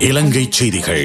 இலங்கை செய்திகள்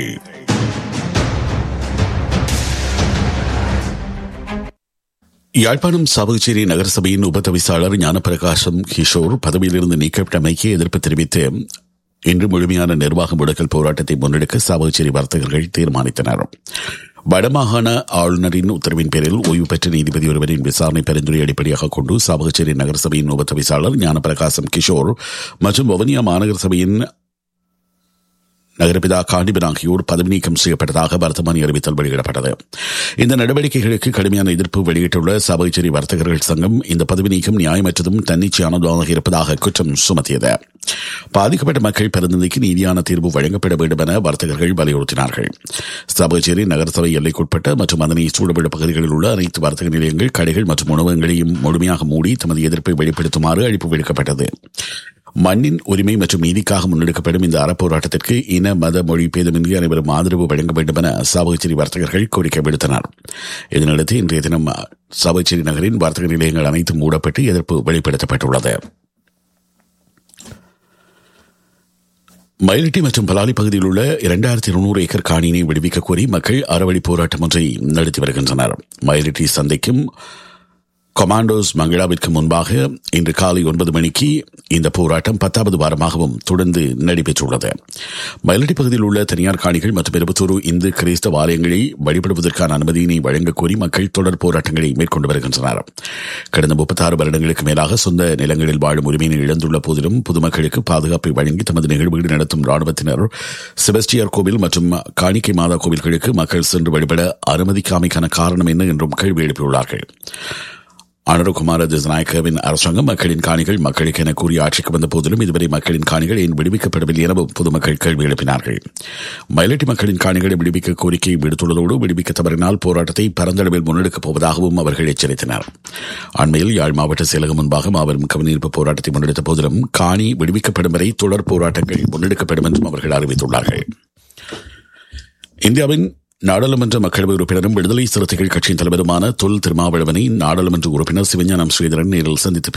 யாழ்ப்பாணம் சாவகச்சேரி நகரசபையின் உபதவிசாளர் ஞானப்பிரகாசம் கிஷோர் பதவியிலிருந்து நீக்கப்பட்டமைக்கு எதிர்ப்பு தெரிவித்து இன்று முழுமையான நிர்வாக முடக்கல் போராட்டத்தை முன்னெடுக்க சாவகச்சேரி வர்த்தகர்கள் தீர்மானித்தனர் வடமாகாண ஆளுநரின் உத்தரவின் பேரில் ஓய்வு பெற்ற நீதிபதி ஒருவரின் விசாரணை பரிந்துரை அடிப்படையாக கொண்டு சாவகச்சேரி நகரசபையின் உபதவிசாளர் ஞானப்பிரகாசம் கிஷோர் மற்றும் வவுனியா மாநகர சபையின் நகரபிதா காண்டிபன் ஆகியோர் பதவி நீக்கம் செய்யப்பட்டதாக வர்த்தமானி அறிவித்தல் வெளியிடப்பட்டது இந்த நடவடிக்கைகளுக்கு கடுமையான எதிர்ப்பு வெளியிட்டுள்ள சபைச்சேரி வர்த்தகர்கள் சங்கம் இந்த பதவி நீக்கம் நியாயமற்றதும் தன்னிச்சையானதாக இருப்பதாக குற்றம் சுமத்தியது பாதிக்கப்பட்ட மக்கள் பிரதிநிதிக்கு நீதியான தீர்வு வழங்கப்பட வேண்டும் என வர்த்தகர்கள் வலியுறுத்தினார்கள் சபைச்சேரி நகரசபை எல்லைக்குட்பட்ட மற்றும் அதனை சூழவுள்ள பகுதிகளில் உள்ள அனைத்து வர்த்தக நிலையங்கள் கடைகள் மற்றும் உணவகங்களையும் முழுமையாக மூடி தமது எதிர்ப்பை வெளிப்படுத்துமாறு அழைப்பு விடுக்கப்பட்டது மண்ணின் உரிமை மற்றும் நீதிக்காக முன்னெடுக்கப்படும் இந்த அறப்போராட்டத்திற்கு இன மத மொழி பேதமின்றி அனைவரும் ஆதரவு வழங்க வேண்டும் என சாவகச்சேரி வர்த்தகர்கள் கோரிக்கை விடுத்தனர் இதனையடுத்து இன்றைய தினம் சாவகச்சேரி நகரின் வர்த்தக நிலையங்கள் அனைத்தும் மூடப்பட்டு எதிர்ப்பு வெளிப்படுத்தப்பட்டுள்ளது மயிலிட்டி மற்றும் பலாலி பகுதியில் உள்ள இரண்டாயிரத்தி இருநூறு ஏக்கர் காணியினை விடுவிக்க கோரி மக்கள் அறவழி போராட்டம் ஒன்றை நடத்தி வருகின்றனர் மயிலிட்டி சந்தைக்கும் கொமாண்டோஸ் மங்களாவிற்கு முன்பாக இன்று காலை ஒன்பது மணிக்கு இந்த போராட்டம் பத்தாவது வாரமாகவும் தொடர்ந்து நடைபெற்றுள்ளது மயிலடி பகுதியில் உள்ள தனியார் காணிகள் மற்றும் இருபத்தோரு இந்து கிறிஸ்தவ ஆலயங்களை வழிபடுவதற்கான அனுமதியினை வழங்க கோரி மக்கள் தொடர் போராட்டங்களை மேற்கொண்டு வருகின்றனர் கடந்த முப்பத்தாறு வருடங்களுக்கு மேலாக சொந்த நிலங்களில் வாழும் உரிமையினை இழந்துள்ள போதிலும் பொதுமக்களுக்கு பாதுகாப்பை வழங்கி தமது நிகழ்வுகள் நடத்தும் ராணுவத்தினர் செபஸ்டியார் கோவில் மற்றும் காணிக்கை மாதா கோவில்களுக்கு மக்கள் சென்று வழிபட அனுமதிக்காமைக்கான காரணம் என்ன என்றும் கேள்வி எழுப்பியுள்ளார்கள் அனுரகுமார திசநாயக்கவின் அரசாங்கம் மக்களின் காணிகள் மக்களுக்கு என கூறி ஆட்சிக்கு வந்த போதிலும் இதுவரை மக்களின் காணிகள் ஏன் விடுவிக்கப்படவில்லை எனவும் பொதுமக்கள் கேள்வி எழுப்பினார்கள் மயிலட்டி மக்களின் காணிகளை விடுவிக்க கோரிக்கை விடுத்துள்ளதோடு விடுவிக்க தவறினால் போராட்டத்தை பரந்தளவில் முன்னெடுக்கப் போவதாகவும் அவர்கள் எச்சரித்தனர் அண்மையில் யாழ் மாவட்ட செயலகம் முன்பாக மாபெரும் கவனிப்பு போராட்டத்தை முன்னெடுத்த போதிலும் காணி விடுவிக்கப்படும் வரை தொடர் போராட்டங்கள் முன்னெடுக்கப்படும் என்றும் அவர்கள் அறிவித்துள்ளார்கள் இந்தியாவின் நாடாளுமன்ற மக்களவை உறுப்பினரும் விடுதலை சிறுத்தைகள் கட்சியின் தலைவருமான தொல் திருமாவளவனை நாடாளுமன்ற உறுப்பினர் சிவஞானம் ஸ்ரீதரன் நேரில் சந்தித்து